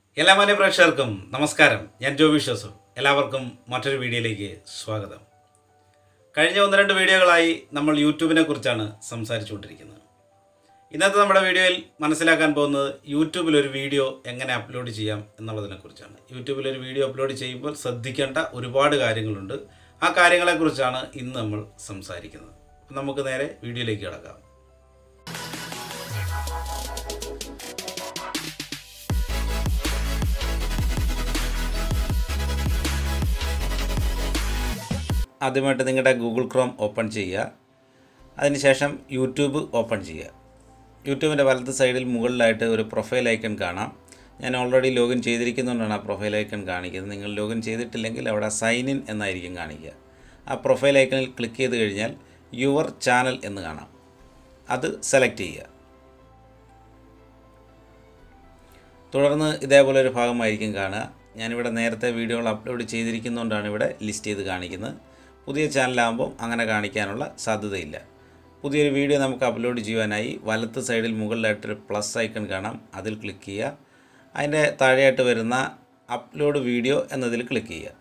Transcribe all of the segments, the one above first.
എല്ലാ മാന്യ പ്രേക്ഷകർക്കും നമസ്കാരം ഞാൻ ജോ വിശ്വസു എല്ലാവർക്കും മറ്റൊരു വീഡിയോയിലേക്ക് സ്വാഗതം കഴിഞ്ഞ ഒന്ന് രണ്ട് വീഡിയോകളായി നമ്മൾ യൂട്യൂബിനെ കുറിച്ചാണ് സംസാരിച്ചുകൊണ്ടിരിക്കുന്നത് ഇന്നത്തെ നമ്മുടെ വീഡിയോയിൽ മനസ്സിലാക്കാൻ പോകുന്നത് യൂട്യൂബിൽ ഒരു വീഡിയോ എങ്ങനെ അപ്ലോഡ് ചെയ്യാം എന്നുള്ളതിനെക്കുറിച്ചാണ് യൂട്യൂബിൽ ഒരു വീഡിയോ അപ്ലോഡ് ചെയ്യുമ്പോൾ ശ്രദ്ധിക്കേണ്ട ഒരുപാട് കാര്യങ്ങളുണ്ട് ആ കാര്യങ്ങളെക്കുറിച്ചാണ് ഇന്ന് നമ്മൾ സംസാരിക്കുന്നത് അപ്പം നമുക്ക് നേരെ വീഡിയോയിലേക്ക് കിടക്കാം ആദ്യമായിട്ട് നിങ്ങളുടെ ഗൂഗിൾ ക്രോം ഓപ്പൺ ചെയ്യുക അതിനുശേഷം യൂട്യൂബ് ഓപ്പൺ ചെയ്യുക യൂട്യൂബിൻ്റെ വലത്ത് സൈഡിൽ മുകളിലായിട്ട് ഒരു പ്രൊഫൈൽ ഐക്കൺ കാണാം ഞാൻ ഓൾറെഡി ലോഗിൻ ചെയ്തിരിക്കുന്നതുകൊണ്ടാണ് ആ പ്രൊഫൈൽ ഐക്കൺ കാണിക്കുന്നത് നിങ്ങൾ ലോഗിൻ ചെയ്തിട്ടില്ലെങ്കിൽ അവിടെ സൈൻ ഇൻ എന്നായിരിക്കും കാണിക്കുക ആ പ്രൊഫൈൽ ഐക്കണിൽ ക്ലിക്ക് ചെയ്ത് കഴിഞ്ഞാൽ യുവർ ചാനൽ എന്ന് കാണാം അത് സെലക്ട് ചെയ്യുക തുടർന്ന് ഇതേപോലെ ഒരു ഭാഗമായിരിക്കും കാണുക ഞാനിവിടെ നേരത്തെ വീഡിയോകൾ അപ്ലോഡ് ചെയ്തിരിക്കുന്നതുകൊണ്ടാണ് ഇവിടെ ലിസ്റ്റ് ചെയ്ത് കാണിക്കുന്നത് പുതിയ ചാനലാകുമ്പോൾ അങ്ങനെ കാണിക്കാനുള്ള സാധ്യതയില്ല പുതിയൊരു വീഡിയോ നമുക്ക് അപ്ലോഡ് ചെയ്യുവാനായി വലത്ത് സൈഡിൽ മുകളിലായിട്ടൊരു പ്ലസ് ഐക്കൺ കാണാം അതിൽ ക്ലിക്ക് ചെയ്യുക അതിൻ്റെ താഴെയായിട്ട് വരുന്ന അപ്ലോഡ് വീഡിയോ എന്നതിൽ ക്ലിക്ക് ചെയ്യുക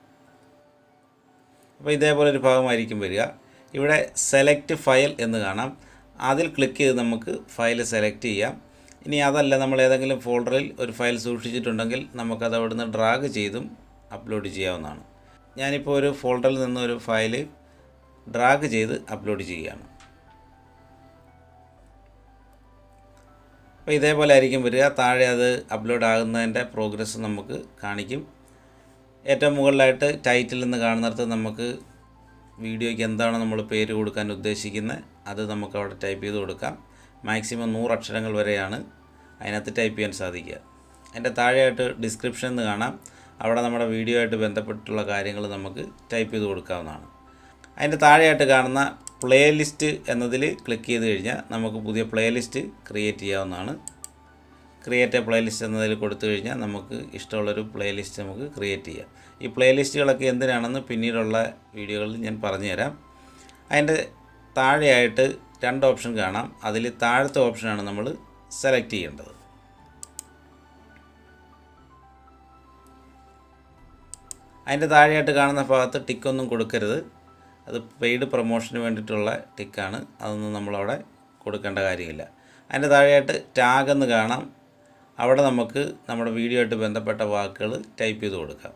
അപ്പോൾ ഇതേപോലെ ഒരു ഭാഗമായിരിക്കും വരിക ഇവിടെ സെലക്ട് ഫയൽ എന്ന് കാണാം അതിൽ ക്ലിക്ക് ചെയ്ത് നമുക്ക് ഫയൽ സെലക്ട് ചെയ്യാം ഇനി അതല്ല നമ്മൾ ഏതെങ്കിലും ഫോൾഡറിൽ ഒരു ഫയൽ സൂക്ഷിച്ചിട്ടുണ്ടെങ്കിൽ നമുക്കത് അവിടുന്ന് ഡ്രാഗ് ചെയ്തും അപ്ലോഡ് ചെയ്യാവുന്നതാണ് ഞാനിപ്പോൾ ഒരു ഫോൾഡറിൽ നിന്ന് ഒരു ഫയൽ ഡ്രാഗ് ചെയ്ത് അപ്ലോഡ് ചെയ്യുകയാണ് അപ്പോൾ ഇതേപോലെ ആയിരിക്കും വരിക താഴെ അത് അപ്ലോഡ് ആകുന്നതിൻ്റെ പ്രോഗ്രസ് നമുക്ക് കാണിക്കും ഏറ്റവും മുകളിലായിട്ട് ടൈറ്റിൽ നിന്ന് കാണുന്നിടത്ത് നമുക്ക് വീഡിയോയ്ക്ക് എന്താണ് നമ്മൾ പേര് കൊടുക്കാൻ ഉദ്ദേശിക്കുന്നത് അത് നമുക്ക് അവിടെ ടൈപ്പ് ചെയ്ത് കൊടുക്കാം മാക്സിമം നൂറ് അക്ഷരങ്ങൾ വരെയാണ് അതിനകത്ത് ടൈപ്പ് ചെയ്യാൻ സാധിക്കുക അതിൻ്റെ താഴെയായിട്ട് ഡിസ്ക്രിപ്ഷൻ എന്ന് കാണാം അവിടെ നമ്മുടെ വീഡിയോ ആയിട്ട് ബന്ധപ്പെട്ടുള്ള കാര്യങ്ങൾ നമുക്ക് ടൈപ്പ് ചെയ്ത് കൊടുക്കാവുന്നതാണ് അതിൻ്റെ താഴെയായിട്ട് കാണുന്ന പ്ലേലിസ്റ്റ് എന്നതിൽ ക്ലിക്ക് ചെയ്ത് കഴിഞ്ഞാൽ നമുക്ക് പുതിയ പ്ലേലിസ്റ്റ് ക്രിയേറ്റ് ചെയ്യാവുന്നതാണ് ക്രിയേറ്റ് എ പ്ലേലിസ്റ്റ് എന്നതിൽ കൊടുത്തു കഴിഞ്ഞാൽ നമുക്ക് ഇഷ്ടമുള്ളൊരു പ്ലേലിസ്റ്റ് നമുക്ക് ക്രിയേറ്റ് ചെയ്യാം ഈ പ്ലേലിസ്റ്റുകളൊക്കെ എന്തിനാണെന്ന് പിന്നീടുള്ള വീഡിയോകളിൽ ഞാൻ പറഞ്ഞുതരാം അതിൻ്റെ താഴെയായിട്ട് രണ്ട് ഓപ്ഷൻ കാണാം അതിൽ താഴത്തെ ഓപ്ഷനാണ് നമ്മൾ സെലക്ട് ചെയ്യേണ്ടത് അതിൻ്റെ താഴെയായിട്ട് കാണുന്ന ഭാഗത്ത് ടിക്കൊന്നും കൊടുക്കരുത് അത് പെയ്ഡ് പ്രൊമോഷന് വേണ്ടിയിട്ടുള്ള ടിക്കാണ് അതൊന്നും നമ്മളവിടെ കൊടുക്കേണ്ട കാര്യമില്ല അതിൻ്റെ താഴെയായിട്ട് ടാഗ് എന്ന് കാണാം അവിടെ നമുക്ക് നമ്മുടെ വീഡിയോ ആയിട്ട് ബന്ധപ്പെട്ട വാക്കുകൾ ടൈപ്പ് ചെയ്ത് കൊടുക്കാം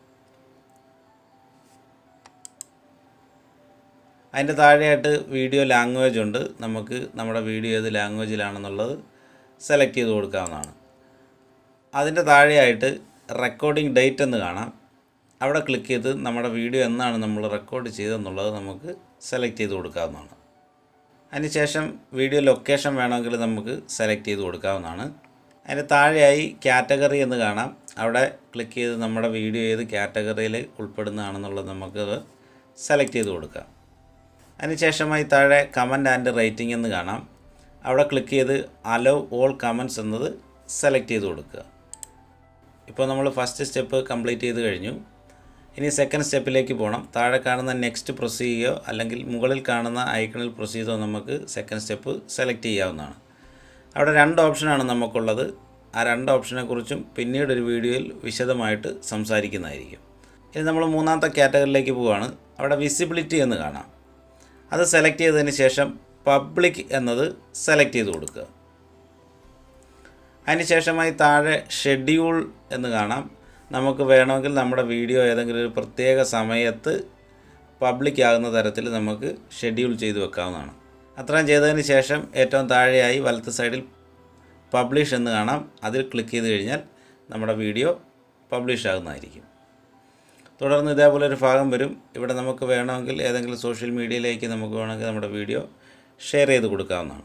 അതിൻ്റെ താഴെയായിട്ട് വീഡിയോ ലാംഗ്വേജ് ഉണ്ട് നമുക്ക് നമ്മുടെ വീഡിയോ ഏത് ലാംഗ്വേജിലാണെന്നുള്ളത് സെലക്ട് ചെയ്ത് കൊടുക്കാവുന്നതാണ് അതിൻ്റെ താഴെയായിട്ട് റെക്കോർഡിംഗ് ഡേറ്റ് എന്ന് കാണാം അവിടെ ക്ലിക്ക് ചെയ്ത് നമ്മുടെ വീഡിയോ എന്നാണ് നമ്മൾ റെക്കോർഡ് ചെയ്തതെന്നുള്ളത് നമുക്ക് സെലക്ട് ചെയ്ത് കൊടുക്കാവുന്നതാണ് അതിനുശേഷം വീഡിയോ ലൊക്കേഷൻ വേണമെങ്കിൽ നമുക്ക് സെലക്ട് ചെയ്ത് കൊടുക്കാവുന്നതാണ് അതിന് താഴെയായി കാറ്റഗറി എന്ന് കാണാം അവിടെ ക്ലിക്ക് ചെയ്ത് നമ്മുടെ വീഡിയോ ഏത് കാറ്റഗറിയിൽ ഉൾപ്പെടുന്നതാണെന്നുള്ളത് നമുക്കത് സെലക്ട് ചെയ്ത് കൊടുക്കാം അതിനുശേഷമായി താഴെ കമൻറ്റ് ആൻഡ് റേറ്റിംഗ് എന്ന് കാണാം അവിടെ ക്ലിക്ക് ചെയ്ത് അലോ ഓൾ കമൻറ്റ്സ് എന്നത് സെലക്ട് ചെയ്ത് കൊടുക്കുക ഇപ്പോൾ നമ്മൾ ഫസ്റ്റ് സ്റ്റെപ്പ് കംപ്ലീറ്റ് ചെയ്ത് കഴിഞ്ഞു ഇനി സെക്കൻഡ് സ്റ്റെപ്പിലേക്ക് പോകണം താഴെ കാണുന്ന നെക്സ്റ്റ് പ്രൊസ് ചെയ്യുകയോ അല്ലെങ്കിൽ മുകളിൽ കാണുന്ന ഐക്കണിൽ പ്രൊസ് ചെയ്തോ നമുക്ക് സെക്കൻഡ് സ്റ്റെപ്പ് സെലക്ട് ചെയ്യാവുന്നതാണ് അവിടെ രണ്ട് ഓപ്ഷനാണ് നമുക്കുള്ളത് ആ രണ്ട് ഓപ്ഷനെക്കുറിച്ചും പിന്നീട് ഒരു വീഡിയോയിൽ വിശദമായിട്ട് സംസാരിക്കുന്നതായിരിക്കും ഇനി നമ്മൾ മൂന്നാമത്തെ കാറ്റഗറിയിലേക്ക് പോവുകയാണ് അവിടെ വിസിബിലിറ്റി എന്ന് കാണാം അത് സെലക്ട് ചെയ്തതിന് ശേഷം പബ്ലിക് എന്നത് സെലക്ട് ചെയ്ത് കൊടുക്കുക അതിനുശേഷമായി താഴെ ഷെഡ്യൂൾ എന്ന് കാണാം നമുക്ക് വേണമെങ്കിൽ നമ്മുടെ വീഡിയോ ഏതെങ്കിലും ഒരു പ്രത്യേക സമയത്ത് പബ്ലിക് ആകുന്ന തരത്തിൽ നമുക്ക് ഷെഡ്യൂൾ ചെയ്ത് വെക്കാവുന്നതാണ് അത്രയും ചെയ്തതിന് ശേഷം ഏറ്റവും താഴെയായി വലത്ത് സൈഡിൽ പബ്ലിഷ് എന്ന് കാണാം അതിൽ ക്ലിക്ക് ചെയ്ത് കഴിഞ്ഞാൽ നമ്മുടെ വീഡിയോ പബ്ലിഷ് ആകുന്നതായിരിക്കും തുടർന്ന് ഇതേപോലെ ഒരു ഭാഗം വരും ഇവിടെ നമുക്ക് വേണമെങ്കിൽ ഏതെങ്കിലും സോഷ്യൽ മീഡിയയിലേക്ക് നമുക്ക് വേണമെങ്കിൽ നമ്മുടെ വീഡിയോ ഷെയർ ചെയ്ത് കൊടുക്കാവുന്നതാണ്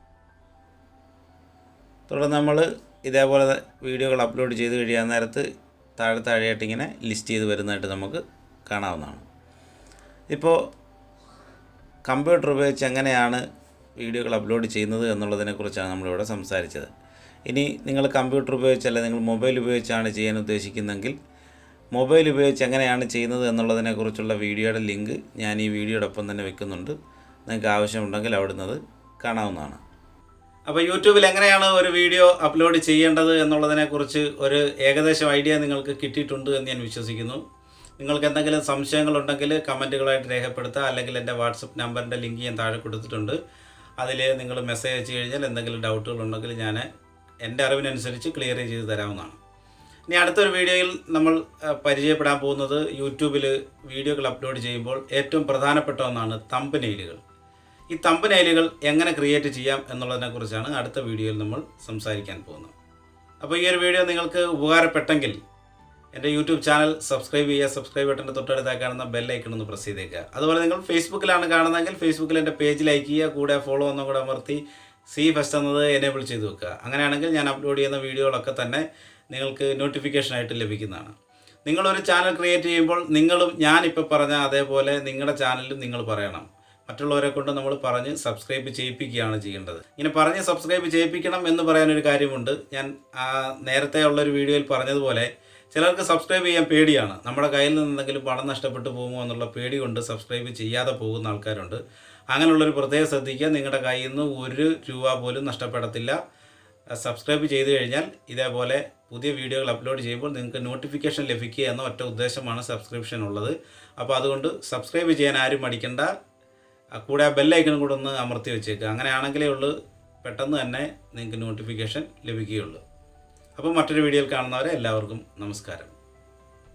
തുടർന്ന് നമ്മൾ ഇതേപോലെ വീഡിയോകൾ അപ്ലോഡ് ചെയ്ത് കഴിയാൻ നേരത്ത് താഴെ താഴെയായിട്ട് ഇങ്ങനെ ലിസ്റ്റ് ചെയ്ത് വരുന്നതായിട്ട് നമുക്ക് കാണാവുന്നതാണ് ഇപ്പോൾ കമ്പ്യൂട്ടർ ഉപയോഗിച്ച് എങ്ങനെയാണ് വീഡിയോകൾ അപ്ലോഡ് ചെയ്യുന്നത് എന്നുള്ളതിനെക്കുറിച്ചാണ് നമ്മളിവിടെ സംസാരിച്ചത് ഇനി നിങ്ങൾ കമ്പ്യൂട്ടർ ഉപയോഗിച്ചല്ല നിങ്ങൾ മൊബൈൽ ഉപയോഗിച്ചാണ് ചെയ്യാൻ ഉദ്ദേശിക്കുന്നതെങ്കിൽ മൊബൈൽ ഉപയോഗിച്ച് എങ്ങനെയാണ് ചെയ്യുന്നത് എന്നുള്ളതിനെക്കുറിച്ചുള്ള വീഡിയോയുടെ ലിങ്ക് ഞാൻ ഈ വീഡിയോയുടെ ഒപ്പം തന്നെ വെക്കുന്നുണ്ട് നിങ്ങൾക്ക് ആവശ്യമുണ്ടെങ്കിൽ അവിടുന്ന് അത് കാണാവുന്നതാണ് അപ്പോൾ യൂട്യൂബിൽ എങ്ങനെയാണ് ഒരു വീഡിയോ അപ്ലോഡ് ചെയ്യേണ്ടത് എന്നുള്ളതിനെക്കുറിച്ച് ഒരു ഏകദേശം ഐഡിയ നിങ്ങൾക്ക് കിട്ടിയിട്ടുണ്ട് എന്ന് ഞാൻ വിശ്വസിക്കുന്നു നിങ്ങൾക്ക് എന്തെങ്കിലും സംശയങ്ങളുണ്ടെങ്കിൽ കമൻറ്റുകളായിട്ട് രേഖപ്പെടുത്തുക അല്ലെങ്കിൽ എൻ്റെ വാട്സപ്പ് നമ്പറിൻ്റെ ലിങ്ക് ഞാൻ താഴെ കൊടുത്തിട്ടുണ്ട് അതിൽ നിങ്ങൾ മെസ്സേജ് അയച്ചു കഴിഞ്ഞാൽ എന്തെങ്കിലും ഡൗട്ടുകൾ ഉണ്ടെങ്കിൽ ഞാൻ എൻ്റെ അറിവിനനുസരിച്ച് ക്ലിയർ ചെയ്ത് തരാവുന്നതാണ് ഇനി അടുത്തൊരു വീഡിയോയിൽ നമ്മൾ ആ, പരിചയപ്പെടാൻ പോകുന്നത് യൂട്യൂബിൽ വീഡിയോകൾ അപ്ലോഡ് ചെയ്യുമ്പോൾ ഏറ്റവും പ്രധാനപ്പെട്ട ഒന്നാണ് തമ്പനെയിലുകൾ ഈ തമ്പനെയിലുകൾ എങ്ങനെ ക്രിയേറ്റ് ചെയ്യാം എന്നുള്ളതിനെക്കുറിച്ചാണ് അടുത്ത വീഡിയോയിൽ നമ്മൾ സംസാരിക്കാൻ പോകുന്നത് അപ്പോൾ ഈ ഒരു വീഡിയോ നിങ്ങൾക്ക് ഉപകാരപ്പെട്ടെങ്കിൽ എൻ്റെ യൂട്യൂബ് ചാനൽ സബ്സ്ക്രൈബ് ചെയ്യുക സബ്സ്ക്രൈബ് ബട്ടൻ്റെ തൊട്ടടുത്തായി കാണുന്ന ബെല്ലൈക്കൺ ഒന്ന് പ്രസ് ചെയ്തേക്കുക അതുപോലെ നിങ്ങൾ ഫേസ്ബുക്കിലാണ് കാണുന്നതെങ്കിൽ ഫേസ്ബുക്കിൽ എൻ്റെ പേജ് ലൈക്ക് ചെയ്യുക കൂടെ ഫോളോ ഒന്നും കൂടെ അമർത്തി സി ഫസ്റ്റ് എന്നത് എനേബിൾ ചെയ്ത് വെക്കുക അങ്ങനെയാണെങ്കിൽ ഞാൻ അപ്ലോഡ് ചെയ്യുന്ന വീഡിയോകളൊക്കെ തന്നെ നിങ്ങൾക്ക് നോട്ടിഫിക്കേഷനായിട്ട് ലഭിക്കുന്നതാണ് നിങ്ങളൊരു ചാനൽ ക്രിയേറ്റ് ചെയ്യുമ്പോൾ നിങ്ങളും ഞാനിപ്പോൾ പറഞ്ഞ അതേപോലെ നിങ്ങളുടെ ചാനലും നിങ്ങൾ പറയണം മറ്റുള്ളവരെ കൊണ്ട് നമ്മൾ പറഞ്ഞ് സബ്സ്ക്രൈബ് ചെയ്യിപ്പിക്കുകയാണ് ചെയ്യേണ്ടത് ഇങ്ങനെ പറഞ്ഞ് സബ്സ്ക്രൈബ് ചെയ്യിപ്പിക്കണം എന്ന് പറയാനൊരു കാര്യമുണ്ട് ഞാൻ ആ, നേരത്തെ ഉള്ളൊരു വീഡിയോയിൽ പറഞ്ഞതുപോലെ ചിലർക്ക് സബ്സ്ക്രൈബ് ചെയ്യാൻ പേടിയാണ് നമ്മുടെ കയ്യിൽ നിന്ന് എന്തെങ്കിലും പണം നഷ്ടപ്പെട്ടു പോകുമോ എന്നുള്ള പേടി കൊണ്ട് സബ്സ്ക്രൈബ് ചെയ്യാതെ പോകുന്ന ആൾക്കാരുണ്ട് അങ്ങനെയുള്ളൊരു പ്രത്യേകം ശ്രദ്ധിക്കുക നിങ്ങളുടെ കയ്യിൽ നിന്ന് ഒരു രൂപ പോലും നഷ്ടപ്പെടത്തില്ല സബ്സ്ക്രൈബ് ചെയ്ത് കഴിഞ്ഞാൽ ഇതേപോലെ പുതിയ വീഡിയോകൾ അപ്ലോഡ് ചെയ്യുമ്പോൾ നിങ്ങൾക്ക് നോട്ടിഫിക്കേഷൻ ലഭിക്കുക എന്ന ഒറ്റ ഉദ്ദേശമാണ് സബ്സ്ക്രിപ്ഷൻ ഉള്ളത് അപ്പോൾ അതുകൊണ്ട് സബ്സ്ക്രൈബ് ചെയ്യാൻ ആരും മടിക്കണ്ട ആ കൂടെ ആ ബെല്ലൈക്കൺ കൂടെ ഒന്ന് അമർത്തി വെച്ചേക്കുക അങ്ങനെയാണെങ്കിലേ ഉള്ളൂ പെട്ടെന്ന് തന്നെ നിങ്ങൾക്ക് നോട്ടിഫിക്കേഷൻ ലഭിക്കുകയുള്ളൂ അപ്പോൾ മറ്റൊരു വീഡിയോയിൽ കാണുന്നവരെ എല്ലാവർക്കും നമസ്കാരം